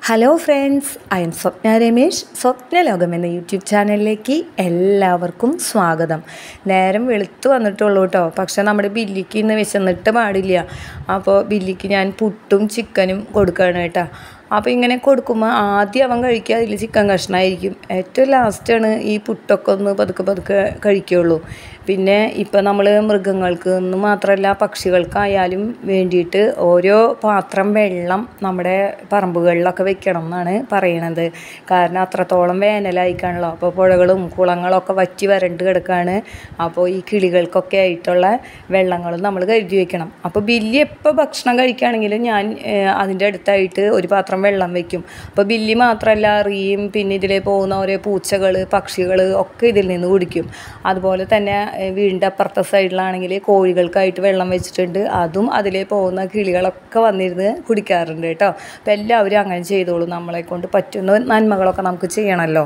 hello friends I'm Swapna Ramesh Swapna ലോകം എന്ന YouTube ചാനലിലേക്ക് എല്ലാവർക്കും സ്വാഗതം നേരം വെളുത്തു വന്നിട്ടുള്ളൂ കേട്ടോ പക്ഷെ നമ്മുടെ ബില്ലിക്ക് ഇന്ന് വിശന്നിട്ട് പാടില്ല അപ്പോൾ ബില്ലിക്ക് ഞാൻ പുട്ടും ചിക്കനും കൊടുക്കുകയാണ് കേട്ടോ അപ്പോൾ ഇങ്ങനെ കൊടുക്കുമ്പോൾ ആദ്യം അവൻ കഴിക്കുക അതിൽ ചിക്കൻ കഷ്ണമായിരിക്കും ഏറ്റവും ലാസ്റ്റാണ് ഈ പുട്ടൊക്കെ ഒന്ന് പതുക്കെ പതുക്കെ കഴിക്കുകയുള്ളൂ പിന്നെ ഇപ്പം നമ്മൾ മൃഗങ്ങൾക്ക് എന്ന് മാത്രമല്ല പക്ഷികൾക്കായാലും വേണ്ടിയിട്ട് ഓരോ പാത്രം വെള്ളം നമ്മുടെ പറമ്പുകളിലൊക്കെ വെക്കണം എന്നാണ് പറയണത് കാരണം അത്രത്തോളം വേനലായിക്കാണല്ലോ അപ്പോൾ പുഴകളും കുളങ്ങളൊക്കെ വറ്റി വരണ്ട് കിടക്കുകയാണ് അപ്പോൾ ഈ കിളികൾക്കൊക്കെ ആയിട്ടുള്ള വെള്ളങ്ങളും നമ്മൾ കരുതി വെക്കണം അപ്പോൾ ബില്ലി എപ്പോൾ ഭക്ഷണം കഴിക്കുകയാണെങ്കിലും ഞാൻ അതിൻ്റെ അടുത്തായിട്ട് ഒരു പാത്രം വെള്ളം വെക്കും അപ്പോൾ ബില്ലി മാത്രമല്ല റീയും പിന്നെ ഇതിലെ പോകുന്ന ഓരോ പൂച്ചകൾ പക്ഷികൾ ഒക്കെ ഇതിൽ നിന്ന് കുടിക്കും അതുപോലെ തന്നെ വീടിൻ്റെ അപ്പുറത്തെ സൈഡിലാണെങ്കിൽ കോഴികൾക്കായിട്ട് വെള്ളം വെച്ചിട്ടുണ്ട് അതും അതിലെ പോകുന്ന കിളികളൊക്കെ വന്നിരുന്ന് കുടിക്കാറുണ്ട് കേട്ടോ അപ്പോൾ എല്ലാവരും അങ്ങനെ ചെയ്തോളൂ നമ്മളെ കൊണ്ട് പറ്റുന്ന നന്മകളൊക്കെ നമുക്ക് ചെയ്യണമല്ലോ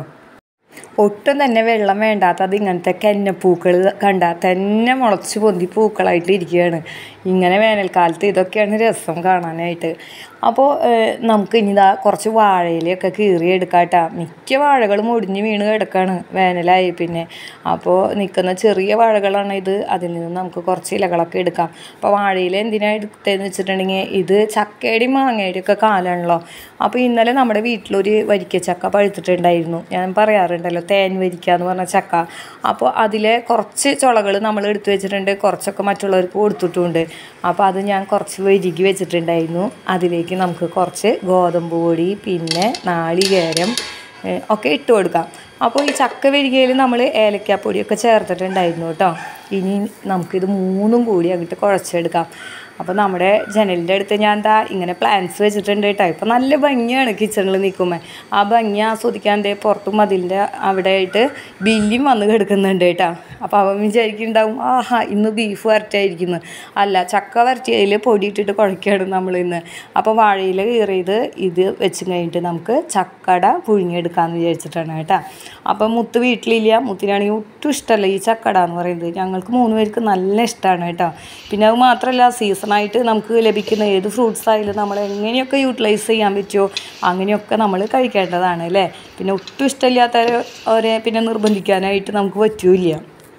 ഒട്ടും തന്നെ വെള്ളം വേണ്ടാത്തത് ഇങ്ങനത്തെ കന്നപ്പൂക്കൾ കണ്ടാൽ തന്നെ മുളച്ച് പൊന്തി പൂക്കളായിട്ട് ഇരിക്കുകയാണ് ഇങ്ങനെ വേനൽക്കാലത്ത് ഇതൊക്കെയാണ് രസം കാണാനായിട്ട് അപ്പോൾ നമുക്ക് ഇനി ഇതാ കുറച്ച് വാഴയിലൊക്കെ കീറി എടുക്കാട്ടാ മിക്ക വാഴകളും ഒടിഞ്ഞ് വീണ് കിടക്കാണ് വേനലായി പിന്നെ അപ്പോൾ നിൽക്കുന്ന ചെറിയ വാഴകളാണ് ഇത് അതിൽ നിന്ന് നമുക്ക് കുറച്ച് ഇലകളൊക്കെ എടുക്കാം അപ്പോൾ വാഴയില എന്തിനാണ് എടുത്തതെന്ന് വെച്ചിട്ടുണ്ടെങ്കിൽ ഇത് ചക്കയുടെയും മാങ്ങയുടെയും ഒക്കെ കാലമാണല്ലോ അപ്പോൾ ഇന്നലെ നമ്മുടെ വീട്ടിലൊരു വരിക്ക ചക്ക പഴുത്തിട്ടുണ്ടായിരുന്നു ഞാൻ പറയാറുണ്ടല്ലോ തേൻ വരിക്ക എന്ന് പറഞ്ഞ ചക്ക അപ്പോൾ അതിലെ കുറച്ച് ചുളകൾ നമ്മൾ എടുത്തു വെച്ചിട്ടുണ്ട് കുറച്ചൊക്കെ മറ്റുള്ളവർക്ക് കൊടുത്തിട്ടുമുണ്ട് അപ്പോൾ അത് ഞാൻ കുറച്ച് വരികി വെച്ചിട്ടുണ്ടായിരുന്നു അതിലേക്ക് നമുക്ക് കുറച്ച് ഗോതമ്പ് പൊടി പിന്നെ നാളികേരം ഒക്കെ ഇട്ട് കൊടുക്കാം അപ്പോൾ ഈ ചക്ക വരികയിൽ നമ്മൾ ഏലക്കാപ്പൊടിയൊക്കെ ചേർത്തിട്ടുണ്ടായിരുന്നു കേട്ടോ ഇനി നമുക്കിത് മൂന്നും കൂടി അങ്ങോട്ട് കുഴച്ചെടുക്കാം അപ്പോൾ നമ്മുടെ ജനലിൻ്റെ അടുത്ത് ഞാൻ എന്താ ഇങ്ങനെ പ്ലാന്റ്സ് വെച്ചിട്ടുണ്ട് കേട്ടോ ഇപ്പോൾ നല്ല ഭംഗിയാണ് കിച്ചണിൽ നിൽക്കുമ്പോൾ ആ ഭംഗി ആസ്വദിക്കാൻ ദേ പുറത്തും മതിലിൻ്റെ അവിടെ ആയിട്ട് ബില്ലും വന്ന് കിടക്കുന്നുണ്ട് കേട്ടോ അപ്പോൾ അവൻ വിചാരിക്കുന്നുണ്ടാവും ആഹാ ഇന്ന് ബീഫ് വരട്ടായിരിക്കുന്നു അല്ല ചക്ക വരട്ടിയതിൽ പൊടിയിട്ടിട്ട് കുഴക്കുകയാണ് നമ്മൾ ഇന്ന് അപ്പോൾ വാഴയിൽ കീറിയത് ഇത് വെച്ച് കഴിഞ്ഞിട്ട് നമുക്ക് ചക്കട പുഴുങ്ങിയെടുക്കാമെന്ന് വിചാരിച്ചിട്ടാണ് കേട്ടോ അപ്പോൾ മുത്ത് വീട്ടിലില്ല മുത്തിനാണെങ്കിൽ ഒട്ടും ഇഷ്ടമല്ല ഈ ചക്കട എന്ന് പറയുന്നത് ഞങ്ങൾക്ക് മൂന്ന് പേർക്ക് നല്ല ഇഷ്ടമാണ് കേട്ടോ പിന്നെ അത് മാത്രമല്ല സീസണായിട്ട് നമുക്ക് ലഭിക്കുന്ന ഏത് ഫ്രൂട്ട്സ് ആയാലും നമ്മൾ എങ്ങനെയൊക്കെ യൂട്ടിലൈസ് ചെയ്യാൻ പറ്റുമോ അങ്ങനെയൊക്കെ നമ്മൾ കഴിക്കേണ്ടതാണ് അല്ലേ പിന്നെ ഒട്ടും ഇഷ്ടമില്ലാത്തവരെ പിന്നെ നിർബന്ധിക്കാനായിട്ട് നമുക്ക് പറ്റൂല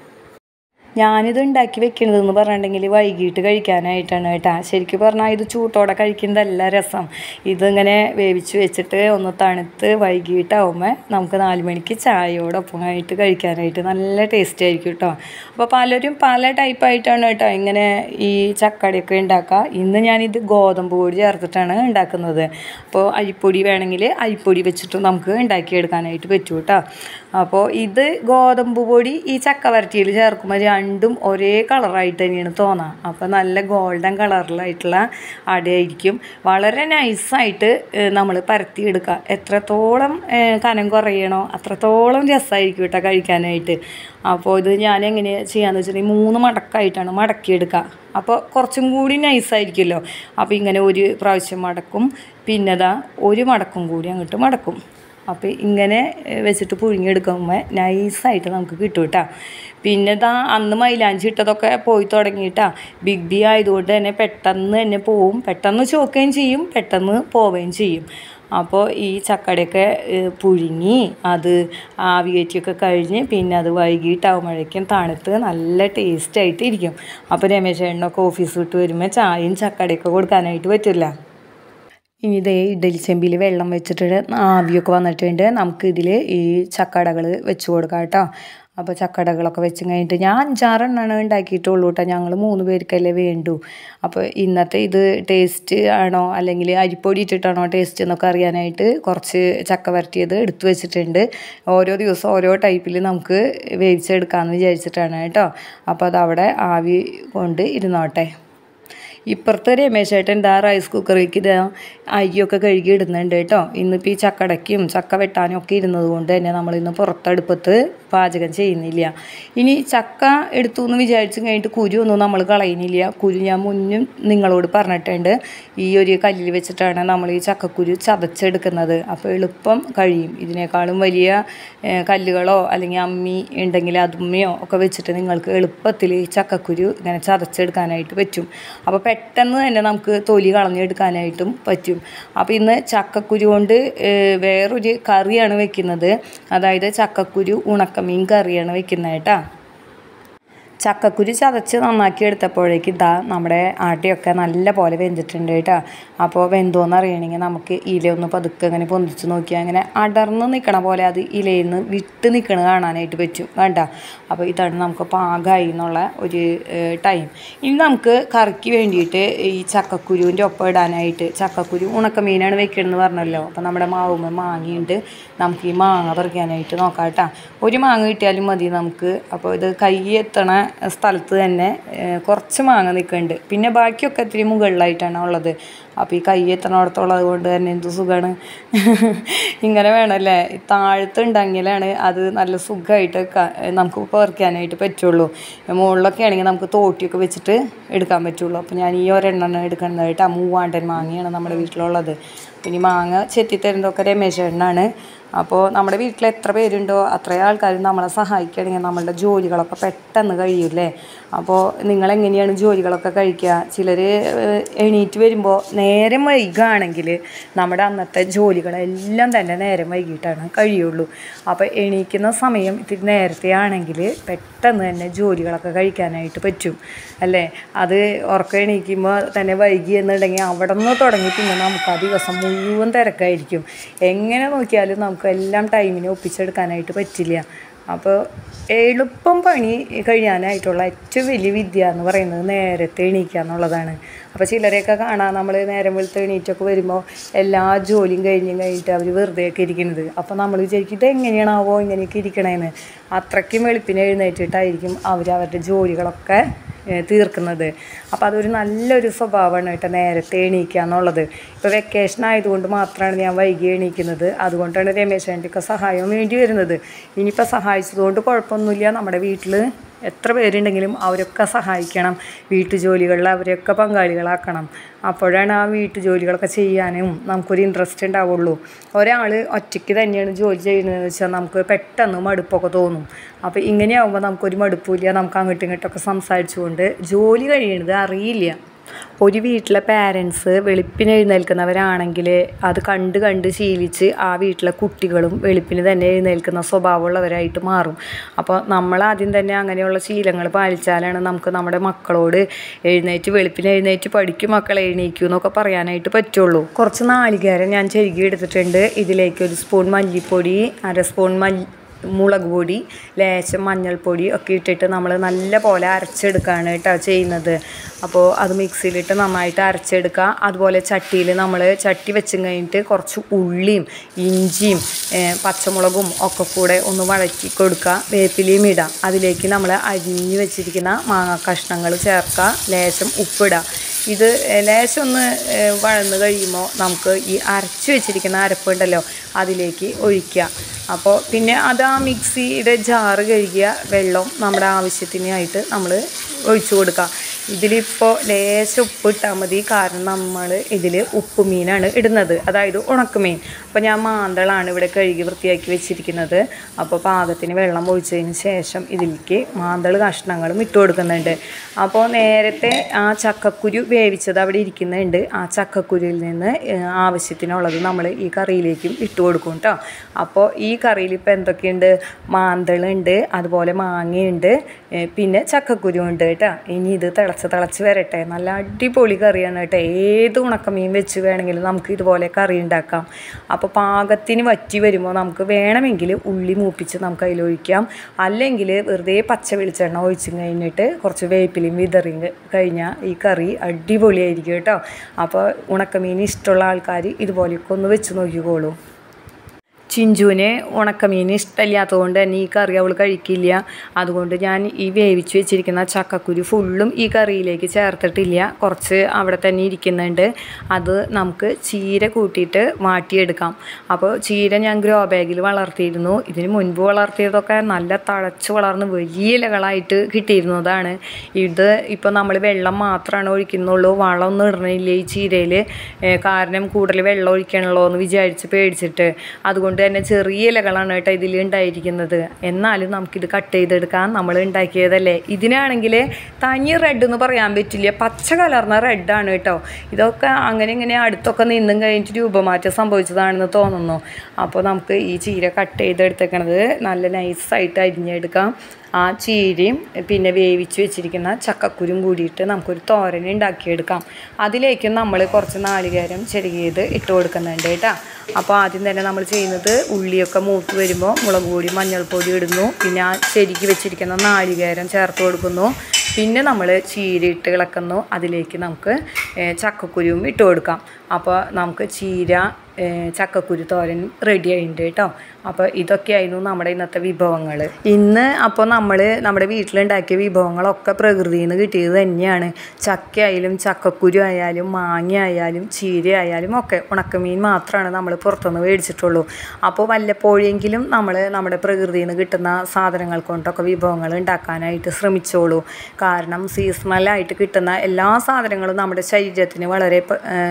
ഞാനിത് ഉണ്ടാക്കി വെക്കണതെന്ന് പറഞ്ഞിട്ടുണ്ടെങ്കിൽ വൈകിട്ട് കഴിക്കാനായിട്ടാണ് കേട്ടോ ശരിക്കും പറഞ്ഞാൽ ഇത് ചൂട്ടോടെ കഴിക്കുന്നതല്ല രസം ഇതിങ്ങനെ വേവിച്ച് വെച്ചിട്ട് ഒന്ന് തണുത്ത് വൈകിട്ടാവുമ്പോൾ നമുക്ക് നാല് മണിക്ക് ചായയോടൊപ്പം ആയിട്ട് കഴിക്കാനായിട്ട് നല്ല ടേസ്റ്റ് ആയിരിക്കും കേട്ടോ അപ്പോൾ പലരും പല ടൈപ്പായിട്ടാണ് കേട്ടോ ഇങ്ങനെ ഈ ചക്കടയൊക്കെ ഉണ്ടാക്കുക ഇന്ന് ഞാനിത് ഗോതമ്പ് പൊടി ചേർത്തിട്ടാണ് ഉണ്ടാക്കുന്നത് അപ്പോൾ അരിപ്പൊടി വേണമെങ്കിൽ അരിപ്പൊടി വെച്ചിട്ട് നമുക്ക് ഉണ്ടാക്കിയെടുക്കാനായിട്ട് പറ്റും കേട്ടോ അപ്പോൾ ഇത് ഗോതമ്പ് പൊടി ഈ ചക്ക വരട്ടിയിൽ ചേർക്കുമ്പോൾ രണ്ടും ഒരേ കളറായിട്ട് തന്നെയാണ് തോന്നുക അപ്പോൾ നല്ല ഗോൾഡൻ കളറിലായിട്ടുള്ള അടയായിരിക്കും വളരെ നൈസായിട്ട് നമ്മൾ പരത്തിയെടുക്കുക എത്രത്തോളം കനം കുറയണോ അത്രത്തോളം രസമായിരിക്കും കേട്ടോ കഴിക്കാനായിട്ട് അപ്പോൾ ഇത് ഞാൻ എങ്ങനെ ചെയ്യാന്ന് വെച്ചിട്ടുണ്ടെങ്കിൽ മൂന്ന് മടക്കായിട്ടാണ് മടക്കിയെടുക്കുക അപ്പോൾ കുറച്ചും കൂടി നൈസായിരിക്കുമല്ലോ അപ്പോൾ ഇങ്ങനെ ഒരു പ്രാവശ്യം മടക്കും പിന്നെതാ ഒരു മടക്കും കൂടി അങ്ങോട്ട് മടക്കും അപ്പോൾ ഇങ്ങനെ വെച്ചിട്ട് പുഴുങ്ങിയെടുക്കുമ്പോൾ നൈസായിട്ട് നമുക്ക് കിട്ടും കേട്ടോ പിന്നെ ഇതാ അന്ന് മൈലാഞ്ചി ഇട്ടതൊക്കെ പോയി തുടങ്ങിയിട്ടാ ബിഗ് ബി ആയതുകൊണ്ട് തന്നെ പെട്ടെന്ന് തന്നെ പോവും പെട്ടെന്ന് ചോക്കുകയും ചെയ്യും പെട്ടെന്ന് പോവുകയും ചെയ്യും അപ്പോൾ ഈ ചക്കടയൊക്കെ പുഴുങ്ങി അത് ആവി കയറ്റിയൊക്കെ കഴിഞ്ഞ് പിന്നെ അത് വൈകിട്ടാവുമ്പോഴേക്കും തണുത്ത് നല്ല ടേസ്റ്റായിട്ട് ഇരിക്കും അപ്പോൾ രമേശ് ചേട്ടനൊക്കെ ഓഫീസ് വിട്ട് വരുമ്പോൾ ചായയും ചക്കടയൊക്കെ കൊടുക്കാനായിട്ട് പറ്റില്ല ഇനി ഇതേ ഇഡലി ചെമ്പിൽ വെള്ളം വെച്ചിട്ട് ആവിയൊക്കെ വന്നിട്ടുണ്ട് നമുക്ക് ഇതിൽ ഈ ചക്കടകൾ വെച്ച് കൊടുക്കാം കേട്ടോ അപ്പോൾ ചക്കടകളൊക്കെ വെച്ച് കഴിഞ്ഞിട്ട് ഞാൻ അഞ്ചാറെണ്ണമാണ് ഉണ്ടാക്കിയിട്ടുള്ളൂ കേട്ടോ ഞങ്ങൾ മൂന്ന് പേർക്കല്ലേ വേണ്ടു അപ്പോൾ ഇന്നത്തെ ഇത് ടേസ്റ്റ് ആണോ അല്ലെങ്കിൽ അരിപ്പൊടി ഇട്ടിട്ടാണോ ടേസ്റ്റ് എന്നൊക്കെ അറിയാനായിട്ട് കുറച്ച് ചക്ക വരട്ടിയത് എടുത്തു വെച്ചിട്ടുണ്ട് ഓരോ ദിവസം ഓരോ ടൈപ്പിൽ നമുക്ക് വേവിച്ചെടുക്കാമെന്ന് വിചാരിച്ചിട്ടാണ് കേട്ടോ അപ്പോൾ അതവിടെ ആവി കൊണ്ട് ഇരുന്നോട്ടെ ഇപ്പുറത്തെ രമേശ് ചേട്ടൻ ദാ റൈസ് കുക്കറിലേക്ക് ഇതാ അരിയൊക്കെ കഴുകി ഇടുന്നുണ്ട് കേട്ടോ ഇന്നിപ്പോൾ ഈ ചക്കടയ്ക്കും ചക്ക വെട്ടാനും ഒക്കെ ഇരുന്നത് കൊണ്ട് തന്നെ നമ്മളിന്ന് പുറത്തടുപ്പത്ത് പാചകം ചെയ്യുന്നില്ല ഇനി ചക്ക എടുത്തു എന്ന് വിചാരിച്ചു കഴിഞ്ഞിട്ട് കുരു ഒന്നും നമ്മൾ കളയുന്നില്ല കുരു ഞാൻ മുന്നും നിങ്ങളോട് പറഞ്ഞിട്ടുണ്ട് ഈ ഒരു കല്ലിൽ വെച്ചിട്ടാണ് നമ്മൾ ഈ ചക്കക്കുരു ചതച്ചെടുക്കുന്നത് അപ്പോൾ എളുപ്പം കഴിയും ഇതിനേക്കാളും വലിയ ഏഹ്, കല്ലുകളോ അല്ലെങ്കിൽ അമ്മി ഉണ്ടെങ്കിൽ അതുമ്മയോ ഒക്കെ വെച്ചിട്ട് നിങ്ങൾക്ക് എളുപ്പത്തിൽ ഈ ചക്കക്കുരു ഇങ്ങനെ ചതച്ചെടുക്കാനായിട്ട് പറ്റും അപ്പോൾ പെട്ടെന്ന് തന്നെ നമുക്ക് തൊലി കളഞ്ഞെടുക്കാനായിട്ടും പറ്റും അപ്പോൾ ഇന്ന് ചക്കക്കുരു കൊണ്ട് ഏഹ്, വേറൊരു കറിയാണ് വെക്കുന്നത് അതായത് ചക്കക്കുരു ഉണക്കമീൻ കറിയാണ് വെക്കുന്നത് കേട്ടോ ചക്കക്കുരു ചതച്ച് നന്നാക്കി എടുത്തപ്പോഴേക്ക് ഇതാ നമ്മുടെ ആട്ടയൊക്കെ നല്ല പോലെ വെന്തിട്ടുണ്ട് കേട്ടോ അപ്പോൾ വെന്തോന്ന് അറിയണമെങ്കിൽ നമുക്ക് ഇല ഒന്ന് പതുക്കെ അങ്ങനെ പൊന്തിച്ച് നോക്കിയാൽ അങ്ങനെ അടർന്ന് നിൽക്കണ പോലെ അത് ഇലയിൽ നിന്ന് വിട്ട് നിൽക്കണ കാണാനായിട്ട് പറ്റും വേണ്ട അപ്പോൾ ഇതാണ് നമുക്ക് പാകമായി എന്നുള്ള ഒരു ടൈം ഇനി നമുക്ക് കറിക്ക് വേണ്ടിയിട്ട് ഈ ചക്കക്കുരുവിൻ്റെ ഒപ്പം ഇടാനായിട്ട് ചക്കക്കുരു ഉണക്കമീനാണ് വെക്കണമെന്ന് പറഞ്ഞല്ലോ അപ്പോൾ നമ്മുടെ മാവുമ്മ മാങ്ങയുണ്ട് നമുക്ക് ഈ മാങ്ങ പറിക്കാനായിട്ട് നോക്കാം കേട്ടോ ഒരു മാങ്ങ കിട്ടിയാലും മതി നമുക്ക് അപ്പോൾ ഇത് കൈ എത്തണ സ്ഥലത്ത് തന്നെ ഏഹ്, കുറച്ച് മാങ്ങ നിൽക്കുന്നുണ്ട് പിന്നെ ബാക്കിയൊക്കെ ഇത്തിരി മുകളിലായിട്ടാണ് ഉള്ളത് അപ്പോൾ ഈ കൈ എത്തണോടത്തോളം കൊണ്ട് തന്നെ എന്ത് സുഖമാണ് ഇങ്ങനെ വേണമല്ലേ ഈ താഴത്തുണ്ടെങ്കിലാണ് അത് നല്ല സുഖമായിട്ട് ക- നമുക്ക് പറിക്കാനായിട്ട് പറ്റുള്ളൂ മുകളിലൊക്കെ ആണെങ്കിൽ നമുക്ക് തോട്ടിയൊക്കെ വെച്ചിട്ട് എടുക്കാൻ പറ്റുള്ളൂ അപ്പോൾ ഞാൻ ഈ ഒരെണ്ണം എടുക്കുന്നത് കേട്ടോ മൂവാണ്ടൻ മാങ്ങയാണ് നമ്മുടെ വീട്ടിലുള്ളത് പിന്നെ ഈ മാങ്ങ ചെത്തിത്തരുന്നതൊക്കെ രമേശേട്ടനാണ് അപ്പോൾ നമ്മുടെ വീട്ടിൽ എത്ര പേരുണ്ടോ അത്രയും ആൾക്കാർ നമ്മളെ സഹായിക്കുകയാണെങ്കിൽ നമ്മളുടെ ജോലികളൊക്കെ പെട്ടെന്ന് കഴിയൂലേ അപ്പോൾ നിങ്ങൾ എങ്ങനെയാണ് ജോലികളൊക്കെ കഴിക്കുക ചിലർ എണീറ്റ് വരുമ്പോൾ നേരം വൈകുകയാണെങ്കിൽ നമ്മുടെ അന്നത്തെ ജോലികളെല്ലാം തന്നെ നേരം വൈകിട്ടാണ് കഴിയുള്ളൂ അപ്പോൾ എണീക്കുന്ന സമയം ഇത്തിരി നേരത്തെ ആണെങ്കിൽ പെട്ടെന്ന് തന്നെ ജോലികളൊക്കെ കഴിക്കാനായിട്ട് പറ്റും അല്ലേ അത് ഉറക്കം എണീക്കുമ്പോൾ തന്നെ വൈകി എന്നുണ്ടെങ്കിൽ അവിടെ നിന്ന് തുടങ്ങി പിന്നെ നമുക്ക് ആ ദിവസം മുഴുവൻ തിരക്കായിരിക്കും എങ്ങനെ നോക്കിയാലും നമുക്ക് എല്ലാം ടൈമിന് ഒപ്പിച്ചെടുക്കാനായിട്ട് പറ്റില്ല അപ്പോൾ എളുപ്പം പണി കഴിയാനായിട്ടുള്ള ഏറ്റവും വലിയ വിദ്യ എന്ന് പറയുന്നത് നേരത്തെ എണീക്കുക എന്നുള്ളതാണ് അപ്പോൾ ചിലരെയൊക്കെ കാണാം നമ്മൾ നേരം വെളുത്ത് എണീറ്റൊക്കെ വരുമ്പോൾ എല്ലാ ജോലിയും കഴിഞ്ഞും കഴിഞ്ഞിട്ട് അവർ വെറുതെയൊക്കെ ഇരിക്കുന്നത് അപ്പോൾ നമ്മൾ വിചാരിക്കും ഇത് എങ്ങനെയാണാവോ ഇങ്ങനെയൊക്കെ ഇരിക്കണേന്ന് അത്രയ്ക്കും വെളുപ്പിനെ എഴുന്നേറ്റിട്ടായിരിക്കും അവർ അവരുടെ ജോലികളൊക്കെ ഏഹ് തീർക്കുന്നത് അപ്പോൾ അതൊരു നല്ലൊരു സ്വഭാവമാണ് കേട്ടോ നേരത്തെ എണീക്കുക എന്നുള്ളത് ഇപ്പോൾ വെക്കേഷൻ ആയതുകൊണ്ട് മാത്രമാണ് ഞാൻ വൈകി എണീക്കുന്നത് അതുകൊണ്ടാണ് രമേശ് ആൻറ്റിക്ക് സഹായം വേണ്ടി വരുന്നത് ഇനിയിപ്പോൾ സഹായിച്ചതുകൊണ്ട് കുഴപ്പമൊന്നുമില്ല നമ്മുടെ വീട്ടിൽ എത്ര പേരുണ്ടെങ്കിലും അവരൊക്കെ സഹായിക്കണം വീട്ടുജോലികളിൽ അവരെയൊക്കെ പങ്കാളികളാക്കണം അപ്പോഴാണ് ആ വീട്ടുജോലികളൊക്കെ ചെയ്യാനും നമുക്കൊരു ഇൻട്രസ്റ്റ് ഉണ്ടാവുള്ളൂ ഒരാൾ ഒറ്റയ്ക്ക് തന്നെയാണ് ജോലി ചെയ്യുന്നതെന്ന് വെച്ചാൽ നമുക്ക് പെട്ടെന്ന് മടുപ്പൊക്കെ തോന്നും അപ്പോൾ ഇങ്ങനെയാവുമ്പോൾ നമുക്കൊരു മടുപ്പില്ല നമുക്ക് അങ്ങോട്ടും ഇങ്ങോട്ടൊക്കെ സംസാരിച്ചുകൊണ്ട് ജോലി കഴിയണത് അറിയില്ല ഒരു വീട്ടിലെ പാരൻസ് വെളുപ്പിന് എഴുന്നേൽക്കുന്നവരാണെങ്കിൽ അത് കണ്ട് കണ്ട് ശീലിച്ച് ആ വീട്ടിലെ കുട്ടികളും വെളുപ്പിന് തന്നെ എഴുന്നേൽക്കുന്ന സ്വഭാവമുള്ളവരായിട്ട് മാറും അപ്പോൾ നമ്മൾ ആദ്യം തന്നെ അങ്ങനെയുള്ള ശീലങ്ങൾ പാലിച്ചാലാണ് നമുക്ക് നമ്മുടെ മക്കളോട് എഴുന്നേറ്റ് വെളുപ്പിന് എഴുന്നേറ്റ് പഠിക്കും മക്കളെ എണീക്കൂ എന്നൊക്കെ പറയാനായിട്ട് പറ്റുള്ളൂ കുറച്ച് നാളികേരം ഞാൻ ചെരുകി എടുത്തിട്ടുണ്ട് ഇതിലേക്ക് ഒരു സ്പൂൺ മല്ലിപ്പൊടി അര സ്പൂൺ മല്ലി മുളക് പൊടി ലേശം മഞ്ഞൾപ്പൊടി ഒക്കെ ഇട്ടിട്ട് നമ്മൾ നല്ല പോലെ അരച്ചെടുക്കുകയാണ് കേട്ടോ ചെയ്യുന്നത് അപ്പോൾ അത് മിക്സിയിലിട്ട് നന്നായിട്ട് അരച്ചെടുക്കുക അതുപോലെ ചട്ടിയിൽ നമ്മൾ ചട്ടി വെച്ചും കഴിഞ്ഞിട്ട് കുറച്ച് ഉള്ളിയും ഇഞ്ചിയും ഏഹ്, പച്ചമുളകും ഒക്കെ കൂടെ ഒന്ന് വഴറ്റി കൊടുക്കുക വേപ്പിലയും ഇടുക അതിലേക്ക് നമ്മൾ അരിഞ്ഞ് വെച്ചിരിക്കുന്ന മാങ്ങ കഷ്ണങ്ങൾ ചേർക്കുക ലേശം ഉപ്പിടുക ഇത് ലേശം ഒന്ന് ഏഹ്, വഴന്ന് കഴിയുമ്പോൾ നമുക്ക് ഈ അരച്ച് വെച്ചിരിക്കുന്ന അരപ്പുണ്ടല്ലോ അതിലേക്ക് ഒഴിക്കുക അപ്പോൾ പിന്നെ അത് ആ മിക്സിയുടെ ജാറ് കഴുകിയ വെള്ളം നമ്മുടെ ആവശ്യത്തിനായിട്ട് നമ്മൾ ഒഴിച്ചു കൊടുക്കുക ഇതിലിപ്പോൾ ലേശം ഉപ്പ് ഇട്ടാൽ മതി കാരണം നമ്മൾ ഇതിൽ ഉപ്പ് മീനാണ് ഇടുന്നത് അതായത് ഉണക്കമീൻ അപ്പോൾ ഞാൻ മാന്തളാണ് ഇവിടെ കഴുകി വൃത്തിയാക്കി വെച്ചിരിക്കുന്നത് അപ്പോൾ പാകത്തിന് വെള്ളം ഒഴിച്ചതിന് ശേഷം ഇതിലേക്ക് മാന്തൾ കഷ്ണങ്ങളും ഇട്ട് കൊടുക്കുന്നുണ്ട് അപ്പോൾ നേരത്തെ ആ ചക്കക്കുരു വേവിച്ചത് അവിടെ ഇരിക്കുന്നുണ്ട് ആ ചക്കക്കുരുവിൽ നിന്ന് ഏഹ്, ആവശ്യത്തിനുള്ളത് നമ്മൾ ഈ കറിയിലേക്കും ഇട്ട് കൊടുക്കും കേട്ടോ അപ്പോൾ ഈ കറിയിൽ ഇപ്പോൾ എന്തൊക്കെയുണ്ട് മാന്തളുണ്ട് അതുപോലെ മാങ്ങയുണ്ട് ഏഹ്, പിന്നെ ചക്കക്കുരു ഉണ്ട് കേട്ടോ ഇനി ഇത് തിളച്ച് തിളച്ച് വരട്ടെ നല്ല അടിപൊളി കറിയാണ് കേട്ടോ ഏത് ഉണക്കമീൻ വെച്ച് വേണമെങ്കിലും നമുക്ക് ഇതുപോലെ കറി ഉണ്ടാക്കാം അപ്പോൾ പാകത്തിന് വറ്റി വരുമ്പോൾ നമുക്ക് വേണമെങ്കിൽ ഉള്ളി മൂപ്പിച്ച് നമുക്ക് അതിലൊഴിക്കാം അല്ലെങ്കിൽ വെറുതെ പച്ച വെളിച്ചെണ്ണ ഒഴിച്ചും കഴിഞ്ഞിട്ട് കുറച്ച് വേപ്പിലയും വിതറിയും കഴിഞ്ഞാൽ ഈ കറി അടിപൊളിയായിരിക്കും കേട്ടോ അപ്പോൾ ഉണക്കമീൻ ഇഷ്ടമുള്ള ആൾക്കാർ ഇതുപോലെയൊക്കെ ഒന്ന് വെച്ച് നോക്കിക്കോളൂ ചിഞ്ചുവിന് ഉണക്കമീൻ ഇഷ്ടമില്ലാത്തതുകൊണ്ട് തന്നെ ഈ കറി അവൾ കഴിക്കില്ല അതുകൊണ്ട് ഞാൻ ഈ വേവിച്ച് വെച്ചിരിക്കുന്ന ചക്കക്കുരു ഫുള്ളും ഈ കറിയിലേക്ക് ചേർത്തിട്ടില്ല കുറച്ച് അവിടെ തന്നെ ഇരിക്കുന്നുണ്ട് അത് നമുക്ക് ചീര കൂട്ടിയിട്ട് വാട്ടിയെടുക്കാം അപ്പോൾ ചീര ഞാൻ ഗ്രോ ബാഗിൽ വളർത്തിയിരുന്നു ഇതിന് മുൻപ് വളർത്തിയതൊക്കെ നല്ല തഴച്ച് വളർന്ന് വലിയ ഇലകളായിട്ട് കിട്ടിയിരുന്നതാണ് ഇത് ഇപ്പോൾ നമ്മൾ വെള്ളം മാത്രമാണ് ഒഴിക്കുന്നുള്ളൂ വളമൊന്നും ഇടണില്ല ഈ ചീരയിൽ കാരണം കൂടുതൽ വെള്ളം ഒഴിക്കണമല്ലോ എന്ന് വിചാരിച്ച് പേടിച്ചിട്ട് അതുകൊണ്ട് തന്നെ ചെറിയ ഇലകളാണ് കേട്ടോ ഇതിൽ ഉണ്ടായിരിക്കുന്നത് എന്നാലും നമുക്കിത് കട്ട് ചെയ്തെടുക്കാൻ നമ്മൾ ഉണ്ടാക്കിയതല്ലേ ഇതിനാണെങ്കിൽ തനി റെഡ് എന്ന് പറയാൻ പറ്റില്ല പച്ച കലർന്ന റെഡാണ് കേട്ടോ ഇതൊക്കെ അങ്ങനെ ഇങ്ങനെ അടുത്തൊക്കെ നിന്നും കഴിഞ്ഞിട്ട് രൂപമാറ്റം സംഭവിച്ചതാണെന്ന് തോന്നുന്നു അപ്പോൾ നമുക്ക് ഈ ചീര കട്ട് ചെയ്തെടുത്തേക്കണത് നല്ല നൈസായിട്ട് അരിഞ്ഞെടുക്കാം ആ ചീരയും പിന്നെ വേവിച്ച് വെച്ചിരിക്കുന്ന ചക്കക്കുരും കൂടിയിട്ട് നമുക്കൊരു തോരൻ ഉണ്ടാക്കിയെടുക്കാം അതിലേക്കും നമ്മൾ കുറച്ച് നാളികേരം ചെറുകിയത് ഇട്ട് കൊടുക്കുന്നുണ്ട് കേട്ടോ അപ്പോൾ ആദ്യം തന്നെ നമ്മൾ ചെയ്യുന്നത് ഉള്ളിയൊക്കെ മൂത്ത് വരുമ്പോൾ മുളക് പൊടി മഞ്ഞൾപ്പൊടി ഇടുന്നു പിന്നെ ആ ചെരുക്കി വെച്ചിരിക്കുന്ന നാളികേരം ചേർത്ത് കൊടുക്കുന്നു പിന്നെ നമ്മൾ ചീര ഇട്ട് ഇളക്കുന്നു അതിലേക്ക് നമുക്ക് ചക്കക്കുരുവും ഇട്ട് കൊടുക്കാം അപ്പോൾ നമുക്ക് ചീര ചക്കക്കുരു തോരൻ റെഡി ആയിട്ടുണ്ട് കേട്ടോ അപ്പോൾ ഇതൊക്കെയായിരുന്നു നമ്മുടെ ഇന്നത്തെ വിഭവങ്ങൾ ഇന്ന് അപ്പോൾ നമ്മൾ നമ്മുടെ വീട്ടിലുണ്ടാക്കിയ വിഭവങ്ങളൊക്കെ പ്രകൃതിയിൽ നിന്ന് കിട്ടിയത് തന്നെയാണ് ചക്കയായാലും ചക്കക്കുരു ആയാലും മാങ്ങ ആയാലും ചീര ആയാലും ഒക്കെ ഉണക്കമീൻ മാത്രമാണ് നമ്മൾ പുറത്തുനിന്ന് മേടിച്ചിട്ടുള്ളൂ അപ്പോൾ വല്ലപ്പോഴെങ്കിലും നമ്മൾ നമ്മുടെ പ്രകൃതിയിൽ നിന്ന് കിട്ടുന്ന സാധനങ്ങൾ കൊണ്ടൊക്കെ വിഭവങ്ങൾ ഉണ്ടാക്കാനായിട്ട് ശ്രമിച്ചോളൂ കാരണം സീസണലായിട്ട് കിട്ടുന്ന എല്ലാ സാധനങ്ങളും നമ്മുടെ ശരീരത്തിന് വളരെ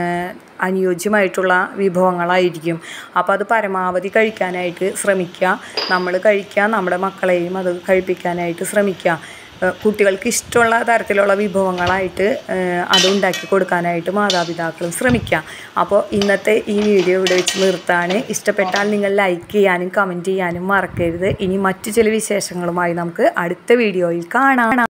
അനുയോജ്യമായിട്ടുള്ള വിഭവങ്ങളായിരിക്കും അപ്പോൾ അത് പരമാവധി കഴിക്കാനായിട്ട് ശ്രമിക്കുക നമ്മൾ കഴിക്കുക നമ്മുടെ മക്കളെയും അത് കഴിപ്പിക്കാനായിട്ട് ശ്രമിക്കുക കുട്ടികൾക്ക് ഇഷ്ടമുള്ള തരത്തിലുള്ള വിഭവങ്ങളായിട്ട് അത് ഉണ്ടാക്കി കൊടുക്കാനായിട്ട് മാതാപിതാക്കളും ശ്രമിക്കുക അപ്പോൾ ഇന്നത്തെ ഈ വീഡിയോ ഇവിടെ വെച്ച് നിർത്താണ് ഇഷ്ടപ്പെട്ടാൽ നിങ്ങൾ ലൈക്ക് ചെയ്യാനും കമൻറ്റ് ചെയ്യാനും മറക്കരുത് ഇനി മറ്റു ചില വിശേഷങ്ങളുമായി നമുക്ക് അടുത്ത വീഡിയോയിൽ കാണാം